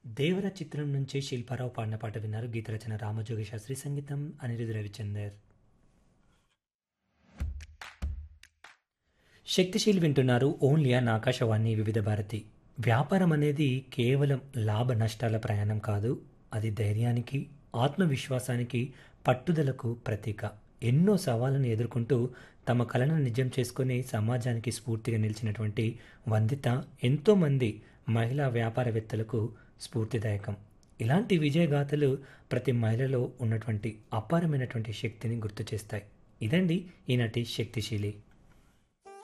దేవర చిత్రం నుంచి శిల్పారావు పాడిన పాట విన్నారు గీత రచన రామజోగి శాస్త్రి సంగీతం అనిరుద్ధ రవిచందర్ శక్తిశీల్ వింటున్నారు ఓన్లీ అన్ ఆకాశవాణి వివిధ భారతి వ్యాపారం అనేది కేవలం లాభ నష్టాల ప్రయాణం కాదు అది ధైర్యానికి ఆత్మవిశ్వాసానికి పట్టుదలకు ప్రతీక ఎన్నో సవాళ్ళను ఎదుర్కొంటూ తమ కళను నిజం చేసుకుని సమాజానికి స్ఫూర్తిగా నిలిచినటువంటి వందిత ఎంతోమంది మహిళా వ్యాపారవేత్తలకు స్ఫూర్తిదాయకం ఇలాంటి విజయగాథలు ప్రతి మహిళలో ఉన్నటువంటి అపారమైనటువంటి శక్తిని గుర్తు చేస్తాయి ఇదండి ఈనాటి శక్తిశీలి